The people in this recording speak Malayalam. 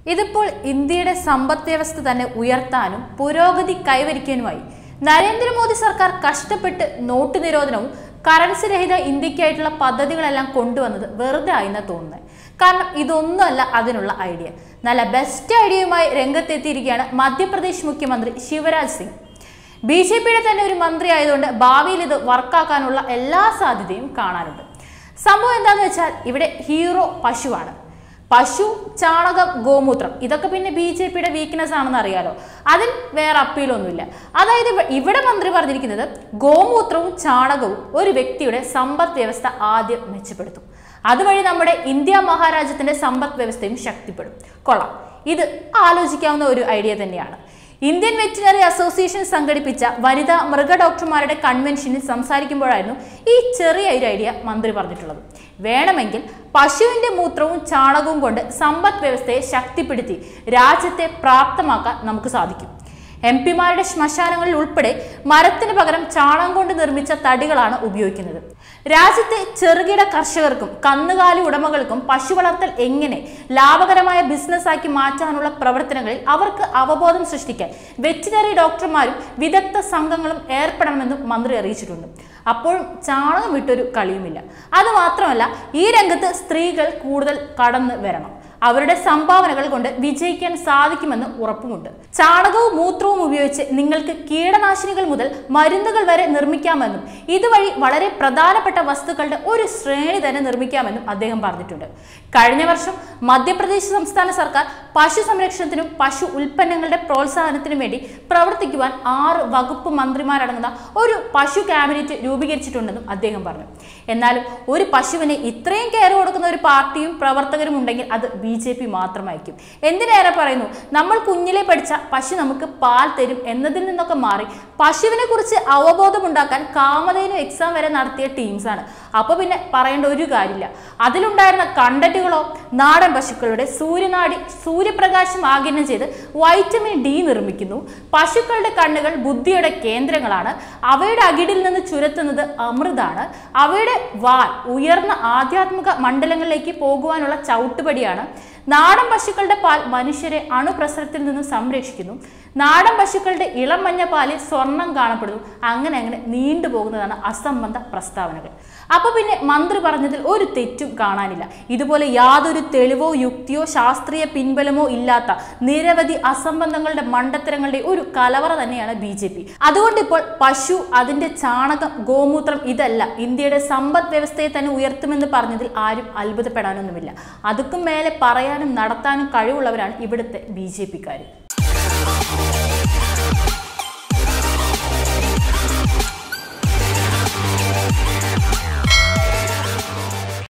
ഇതിപ്പോൾ ഇന്ത്യയുടെ സമ്പദ് വ്യവസ്ഥ തന്നെ ഉയർത്താനും പുരോഗതി കൈവരിക്കാനുമായി നരേന്ദ്രമോദി സർക്കാർ കഷ്ടപ്പെട്ട് നോട്ട് നിരോധനവും കറൻസി രഹിത ഇന്ത്യക്കായിട്ടുള്ള പദ്ധതികളെല്ലാം കൊണ്ടുവന്നത് വെറുതെ ആയിന്നാ തോന്നുന്നത് കാരണം ഇതൊന്നുമല്ല അതിനുള്ള ഐഡിയ നല്ല ബെസ്റ്റ് ഐഡിയയുമായി രംഗത്തെത്തിയിരിക്കുകയാണ് മധ്യപ്രദേശ് മുഖ്യമന്ത്രി ശിവരാജ് സിംഗ് ബി ജെ പിയുടെ തന്നെ ഒരു മന്ത്രി ആയതുകൊണ്ട് ഭാവിയിൽ ഇത് വർക്കാക്കാനുള്ള എല്ലാ സാധ്യതയും കാണാനുണ്ട് സംഭവം എന്താണെന്ന് വെച്ചാൽ ഇവിടെ ഹീറോ പശുവാണ് പശു ചാണകം ഗോമൂത്രം ഇതൊക്കെ പിന്നെ ബി ജെ പിയുടെ വീക്ക്നെസ് ആണെന്ന് അറിയാലോ അതിൽ വേറെ അപ്പീലൊന്നുമില്ല അതായത് ഇവ- ഇവിടെ മന്ത്രി പറഞ്ഞിരിക്കുന്നത് ഗോമൂത്രവും ചാണകവും ഒരു വ്യക്തിയുടെ സമ്പദ് വ്യവസ്ഥ ആദ്യം മെച്ചപ്പെടുത്തും അതുവഴി നമ്മുടെ ഇന്ത്യ മഹാരാജ്യത്തിന്റെ സമ്പദ് വ്യവസ്ഥയും ശക്തിപ്പെടും കൊള്ളാം ഇത് ആലോചിക്കാവുന്ന ഒരു ഐഡിയ തന്നെയാണ് ഇന്ത്യൻ വെറ്റിനറി അസോസിയേഷൻ സംഘടിപ്പിച്ച വനിതാ മൃഗ ഡോക്ടർമാരുടെ കൺവെൻഷനിൽ സംസാരിക്കുമ്പോഴായിരുന്നു ഈ ചെറിയ ഒരു ഐഡിയ മന്ത്രി പറഞ്ഞിട്ടുള്ളത് വേണമെങ്കിൽ പശുവിന്റെ മൂത്രവും ചാണകവും കൊണ്ട് സമ്പദ് വ്യവസ്ഥയെ ശക്തിപ്പെടുത്തി രാജ്യത്തെ പ്രാപ്തമാക്കാൻ നമുക്ക് സാധിക്കും എം പിമാരുടെ ശ്മശാനങ്ങളിൽ ഉൾപ്പെടെ മരത്തിന് പകരം ചാണകം കൊണ്ട് നിർമ്മിച്ച തടികളാണ് ഉപയോഗിക്കുന്നത് രാജ്യത്തെ ചെറുകിട കർഷകർക്കും കന്നുകാലി ഉടമകൾക്കും പശു വളർത്തൽ എങ്ങനെ ലാഭകരമായ ബിസിനസ്സാക്കി മാറ്റാനുള്ള പ്രവർത്തനങ്ങളിൽ അവർക്ക് അവബോധം സൃഷ്ടിക്കാൻ വെറ്റിനറി ഡോക്ടർമാരും വിദഗ്ധ സംഘങ്ങളും ഏർപ്പെടണമെന്നും മന്ത്രി അറിയിച്ചിട്ടുണ്ട് അപ്പോഴും ചാണകം വിട്ടൊരു കളിയുമില്ല അത് മാത്രമല്ല ഈ രംഗത്ത് സ്ത്രീകൾ കൂടുതൽ കടന്നു വരണം അവരുടെ സംഭാവനകൾ കൊണ്ട് വിജയിക്കാൻ സാധിക്കുമെന്ന് ഉറപ്പുമുണ്ട് ചാണകവും മൂത്രവും ഉപയോഗിച്ച് നിങ്ങൾക്ക് കീടനാശിനികൾ മുതൽ മരുന്നുകൾ വരെ നിർമ്മിക്കാമെന്നും ഇതുവഴി വളരെ പ്രധാനപ്പെട്ട വസ്തുക്കളുടെ ഒരു ശ്രേണി തന്നെ നിർമ്മിക്കാമെന്നും അദ്ദേഹം പറഞ്ഞിട്ടുണ്ട് കഴിഞ്ഞ വർഷം മധ്യപ്രദേശ് സംസ്ഥാന സർക്കാർ പശു സംരക്ഷണത്തിനും പശു ഉൽപ്പന്നങ്ങളുടെ പ്രോത്സാഹനത്തിനും വേണ്ടി പ്രവർത്തിക്കുവാൻ ആറ് വകുപ്പ് മന്ത്രിമാരടങ്ങുന്ന ഒരു പശു ക്യാബിനറ്റ് രൂപീകരിച്ചിട്ടുണ്ടെന്നും അദ്ദേഹം പറഞ്ഞു എന്നാലും ഒരു പശുവിന് ഇത്രയും കെയർ കൊടുക്കുന്ന ഒരു പാർട്ടിയും പ്രവർത്തകരും ഉണ്ടെങ്കിൽ അത് ബി ജെ പി മാത്രമായിരിക്കും എന്തിനേറെ പറയുന്നു നമ്മൾ കുഞ്ഞിലെ പഠിച്ച പശു നമുക്ക് പാൽ തരും എന്നതിൽ നിന്നൊക്കെ മാറി പശുവിനെ കുറിച്ച് അവബോധമുണ്ടാക്കാൻ കാമധേനു എക്സാം വരെ നടത്തിയ ടീംസാണ് അപ്പൊ പിന്നെ പറയേണ്ട ഒരു കാര്യമില്ല അതിലുണ്ടായിരുന്ന കണ്ടന്റുകളോ നാടൻ പശുക്കളുടെ സൂര്യനാടി സൂര്യപ്രകാശം ആഗിരണം ചെയ്ത് വൈറ്റമിൻ ഡി നിർമ്മിക്കുന്നു പശുക്കളുടെ കണ്ണുകൾ ബുദ്ധിയുടെ കേന്ദ്രങ്ങളാണ് അവയുടെ അകിടിൽ നിന്ന് ചുരത്തുന്നത് അമൃതാണ് അവയുടെ വാൽ ഉയർന്ന ആധ്യാത്മിക മണ്ഡലങ്ങളിലേക്ക് പോകുവാനുള്ള ചവിട്ടുപടിയാണ് നാടൻ പശുക്കളുടെ പാൽ മനുഷ്യരെ അണുപ്രസരത്തിൽ നിന്ന് സംരക്ഷിക്കുന്നു നാടൻ പശുക്കളുടെ ഇളം മഞ്ഞ പാലിൽ സ്വർണം കാണപ്പെടുന്നു അങ്ങനെ അങ്ങനെ നീണ്ടുപോകുന്നതാണ് അസംബന്ധ പ്രസ്താവനകൾ അപ്പൊ പിന്നെ മന്ത്രി പറഞ്ഞതിൽ ഒരു തെറ്റും കാണാനില്ല ഇതുപോലെ യാതൊരു തെളിവോ യുക്തിയോ ശാസ്ത്രീയ പിൻബലമോ ഇല്ലാത്ത നിരവധി അസംബന്ധങ്ങളുടെ മണ്ടത്തരങ്ങളുടെ ഒരു കലവറ തന്നെയാണ് ബി ജെ പി അതുകൊണ്ട് ഇപ്പോൾ പശു അതിന്റെ ചാണകം ഗോമൂത്രം ഇതല്ല ഇന്ത്യയുടെ സമ്പദ് വ്യവസ്ഥയെ തന്നെ ഉയർത്തുമെന്ന് പറഞ്ഞതിൽ ആരും അത്ഭുതപ്പെടാനൊന്നുമില്ല അതുക്കും മേലെ പറയാനും നടത്താനും കഴിവുള്ളവരാണ് ഇവിടുത്തെ ബി ജെ പിക്കാർ